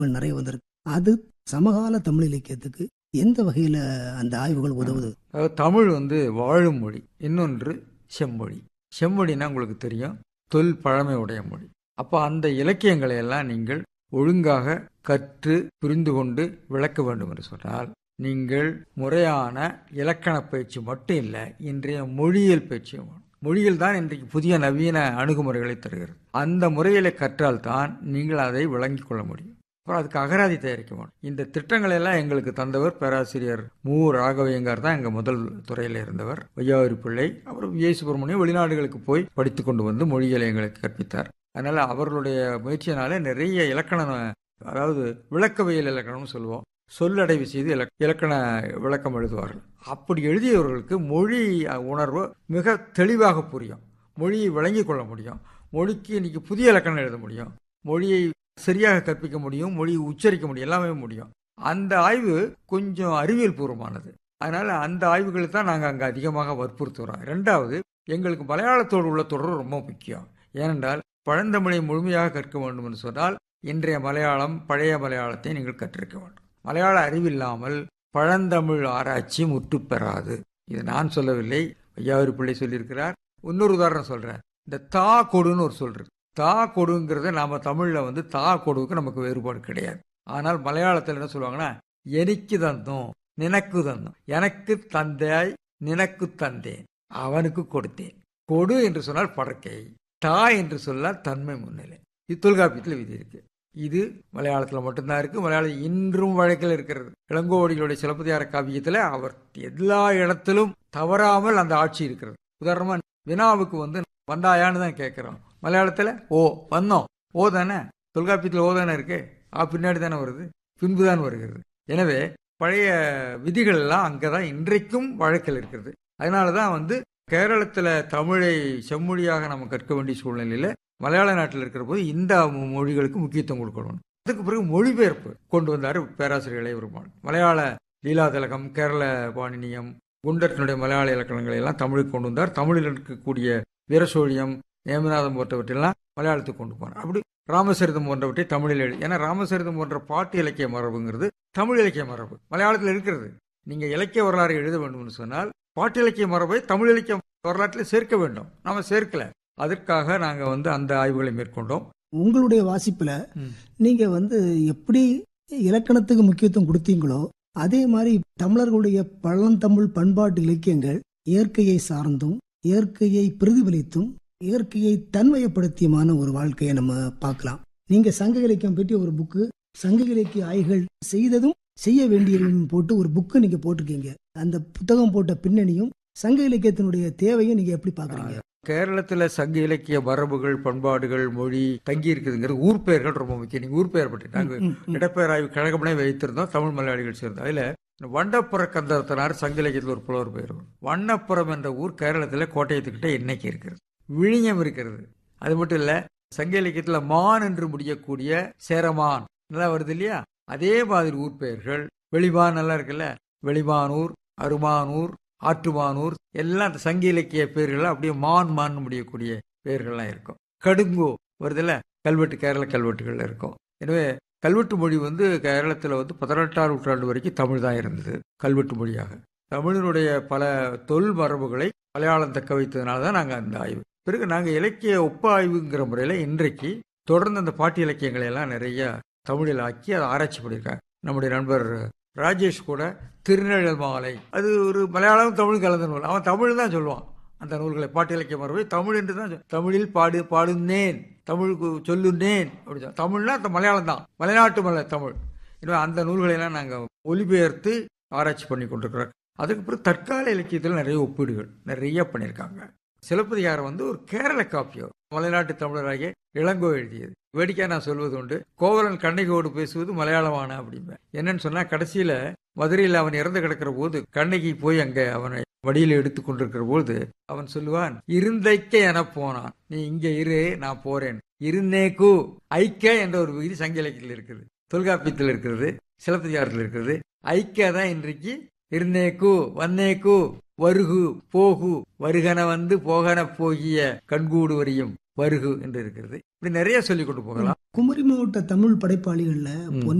நிறைய வந்திருக்கு அது சமகால தமிழ் இலக்கியத்துக்கு எந்த வகையில அந்த ஆய்வுகள் உதவுது அதாவது தமிழ் வந்து வாழும் மொழி இன்னொன்று செம்மொழி செம்மொழினா உங்களுக்கு தெரியும் தொல் பழமை உடைய மொழி அப்போ அந்த இலக்கியங்களை எல்லாம் நீங்கள் ஒழுங்காக கற்று புரிந்து கொண்டு விளக்க வேண்டும் என்று சொன்னால் நீங்கள் முறையான இலக்கண பயிற்சி மட்டும் இல்லை இன்றைய மொழியியல் பயிற்சியும் வேணும். மொழியில் தான் இன்றைக்கு புதிய நவீன அணுகுமுறைகளை தருகிறது அந்த முறையில கற்றால் தான் நீங்கள் அதை விளங்கிக் கொள்ள முடியும் அப்புறம் அதுக்கு அகராதி தயாரிக்க வேணும் இந்த திட்டங்களை எல்லாம் எங்களுக்கு தந்தவர் பேராசிரியர் மு ராகவையங்கார் தான் எங்க முதல் துறையில் இருந்தவர் வையாவூரி பிள்ளை அப்புறம் விஜய் சுப்பிரமணியம் வெளிநாடுகளுக்கு போய் படித்து கொண்டு வந்து மொழிகளை எங்களுக்கு கற்பித்தார் அதனால அவர்களுடைய முயற்சியினால நிறைய இலக்கண அதாவது விளக்கவியல் இலக்கணம்னு சொல்லுவோம் சொல்லடைவு செய்து இலக்- இலக்கண விளக்கம் எழுதுவார்கள் அப்படி எழுதியவர்களுக்கு மொழி உணர்வு மிக தெளிவாக புரியும் மொழியை விளங்கிக் கொள்ள முடியும் மொழிக்கு இன்னைக்கு புதிய இலக்கணம் எழுத முடியும் மொழியை சரியாக கற்பிக்க முடியும் மொழியை உச்சரிக்க முடியும் எல்லாமே முடியும் அந்த ஆய்வு கொஞ்சம் அறிவியல் பூர்வமானது அதனால அந்த ஆய்வுகளை தான் நாங்கள் அங்கே அதிகமாக வற்புறுத்துகிறோம் ரெண்டாவது எங்களுக்கு மலையாளத்தோடு உள்ள தொடர்பு ரொம்ப முக்கியம் ஏனென்றால் பழந்தமிழை முழுமையாக கற்க வேண்டும் என்று சொன்னால் இன்றைய மலையாளம் பழைய மலையாளத்தை நீங்கள் கற்றிருக்க வேண்டும் மலையாள அறிவில்லாமல் பழந்தமிழ் ஆராய்ச்சி முற்று பெறாது இது நான் சொல்லவில்லை ஐயாவூர் பிள்ளை சொல்லியிருக்கிறார் இன்னொரு உதாரணம் சொல்றேன் இந்த தா கொடுன்னு ஒரு சொல் இருக்கு தா கொடுங்கிறத நாம தமிழ்ல வந்து தா கொடுவுக்கு நமக்கு வேறுபாடு கிடையாது ஆனால் மலையாளத்தில் என்ன சொல்லுவாங்கன்னா எனக்கு தந்தோம் நினக்கு தந்தோம் எனக்கு தந்தாய் நினக்கு தந்தேன் அவனுக்கு கொடுத்தேன் கொடு என்று சொன்னால் படக்கை தா என்று சொன்னால் தன்மை முன்னிலை இது தொல்காப்பியத்தில் விதி இருக்கு இது மலையாளத்தில் மட்டும்தான் இருக்கு மலையாளம் இன்றும் வழக்கில் இருக்கிறது இளங்கோவடிகளுடைய சிலப்பதிகார காவியத்தில் அவர் எல்லா இடத்திலும் தவறாமல் அந்த ஆட்சி இருக்கிறது உதாரணமா வினாவுக்கு வந்து வந்தாயான்னு தான் கேட்கிறோம் மலையாளத்தில் ஓ வந்தோம் ஓ தானே தொல்காப்பியத்தில் ஓ தானே இருக்கு ஆ பின்னாடி தானே வருது பின்பு தான் வருகிறது எனவே பழைய விதிகள் எல்லாம் அங்கதான் இன்றைக்கும் வழக்கில் இருக்கிறது அதனால தான் வந்து கேரளத்துல தமிழை செம்மொழியாக நம்ம கற்க வேண்டிய சூழ்நிலையில மலையாள நாட்டில் இருக்கிற போது இந்த மொழிகளுக்கு முக்கியத்துவம் கொடுக்கணும் அதுக்கு பிறகு மொழிபெயர்ப்பு கொண்டு வந்தார் பேராசிரியர் இளையபெருமாள் மலையாள லீலாதிலகம் கேரள பாணினியம் குண்டத்தினுடைய மலையாள இலக்கணங்களை எல்லாம் தமிழுக்கு கொண்டு வந்தார் தமிழில் இருக்கக்கூடிய வீரசோழியம் நேமநாதம் போன்றவற்றெல்லாம் மலையாளத்துக்கு கொண்டு போனார் அப்படி ராமசரிதம் போன்றவற்றை தமிழில் எழுதி ஏன்னா ராமசரிதம் போன்ற பாட்டு இலக்கிய மரபுங்கிறது தமிழ் இலக்கிய மரபு மலையாளத்தில் இருக்கிறது நீங்க இலக்கிய வரலாறு எழுத வேண்டும் சொன்னால் பாட்டு இலக்கிய மரபை தமிழ் இலக்கிய வரலாற்றில் சேர்க்க வேண்டும் நாம சேர்க்கல அதற்காக நாங்க வந்து அந்த ஆய்வுகளை மேற்கொண்டோம் உங்களுடைய வாசிப்புல ம். நீங்க வந்து எப்படி இலக்கணத்துக்கு முக்கியத்துவம் கொடுத்தீங்களோ அதே மாதிரி தமிழர்களுடைய பழந்தமிழ் பண்பாட்டு இலக்கியங்கள் இயற்கையை சார்ந்தும் இயற்கையை பிரதிபலித்தும் இயற்கையை தன்மையப்படுத்தியமான ஒரு வாழ்க்கையை நம்ம பார்க்கலாம் நீங்க சங்க இலக்கியம் பற்றி ஒரு புக்கு சங்க இலக்கிய ஆய்வுகள் செய்ததும் செய்ய வேண்டியதும் போட்டு ஒரு புக்கு நீங்க போட்டிருக்கீங்க அந்த புத்தகம் போட்ட பின்னணியும் சங்க இலக்கியத்தினுடைய தேவையும் நீங்க எப்படி பாக்குறீங்க கேரளத்துல சங்க இலக்கிய மரபுகள் பண்பாடுகள் மொழி தங்கி இருக்குதுங்கிறது ஊர் பெயர்கள் ரொம்ப முக்கியம் நீங்க ஊர் பெயர் பற்றி நாங்க ம், ம். இடப்பெயர் ஆய்வு கழகம்னே வைத்திருந்தோம் தமிழ் மலையாளிகள் சேர்ந்தோம் அதுல வண்டப்புற கந்தரத்தனார் சங்க இலக்கியத்தில் ஒரு புலவர் பெயர் வரும். வண்ணப்புறம் என்ற ஊர் கேரளத்துல கோட்டயத்துக்கிட்ட இன்னைக்கு இருக்கிறது விழிஞம் இருக்கிறது அது மட்டும் இல்ல சங்க இலக்கியத்துல மான் என்று முடியக்கூடிய சேரமான் நல்லா வருது இல்லையா அதே மாதிரி ஊர் பெயர்கள் வெளிமான் நல்லா இருக்குல்ல வெளிமானூர் அருமானூர் ஆற்றுமானூர் எல்லாம் அந்த சங்க இலக்கிய பெயர்கள் அப்படியே மான் மான் முடியக்கூடிய பெயர்கள்லாம் இருக்கும் கடுங்கோ வருதுல்ல கல்வெட்டு கேரள கல்வெட்டுகள்ல இருக்கும் எனவே கல்வெட்டு மொழி வந்து கேரளத்தில் வந்து பதினெட்டாம் நூற்றாண்டு வரைக்கும் தமிழ் தான் இருந்தது கல்வெட்டு மொழியாக தமிழினுடைய பல தொல் மரபுகளை மலையாளம் தக்க வைத்ததுனால தான் நாங்கள் அந்த ஆய்வு பிறகு நாங்கள் இலக்கிய ஒப்ப ஆய்வுங்கிற முறையில் இன்றைக்கு தொடர்ந்து அந்த பாட்டு இலக்கியங்களை எல்லாம் நிறைய தமிழில் ஆக்கி அதை ஆராய்ச்சி பண்ணியிருக்காங்க நம்முடைய நண்பர் ராஜேஷ் கூட திருநெழல் மாலை அது ஒரு மலையாளம் தமிழ் கலந்த நூல் அவன் தமிழ் தான் சொல்லுவான் அந்த நூல்களை பாட்டு இலக்கிய மரபை தமிழ் என்று தான் சொல்~ தமிழில் பாடு பாடுனேன் தமிழுக்கு சொல்லுனேன் அப்படி சொல்~ தமிழ்னா அந்த மலையாளம் தான் மலைநாட்டு மலை தமிழ் எனவே அந்த நூல்களை எல்லாம் நாங்கள் ஒலிபெயர்த்து ஆராய்ச்சி பண்ணி கொண்டிருக்கிறோம் அதுக்கு பிறகு தற்கால இலக்கியத்தில் நிறைய ஒப்பீடுகள் நிறைய பண்ணியிருக்காங்க சிலப்பதிகாரம் வந்து ஒரு கேரள காப்பியம் மலைநாட்டு தமிழராகிய இளங்கோ எழுதியது வேடிக்கை நான் சொல்வது உண்டு கோவலன் கண்ணகியோடு பேசுவது மலையாளமான அப்படிம்பேன் என்னன்னு சொன்னா கடைசியில மதுரையில் அவன் இறந்து கிடக்கிற போது கண்ணகி போய் அங்க அவனை வடியில எடுத்து கொண்டிருக்கிற போது அவன் சொல்லுவான் இருந்தைக்க என போனான் நீ இங்க இரு நான் போறேன் இருந்தேக்கு ஐக்க என்ற ஒரு விகுதி சங்க இலக்கியத்தில் இருக்குது தொல்காப்பியத்தில் இருக்கிறது சிலப்பதிகாரத்தில் இருக்கிறது ஐக்கிய தான் இன்றைக்கு இருந்தேக்கு வந்தேக்கு வருகு போகு வருகன வந்து போகன போகிய கண்கூடு வரியும் வருகு என்று இருக்கிறது இப்படி நிறைய சொல்லிக் கொண்டு போகலாம் குமரி மாவட்ட தமிழ் படைப்பாளிகள்ல ம். பொன்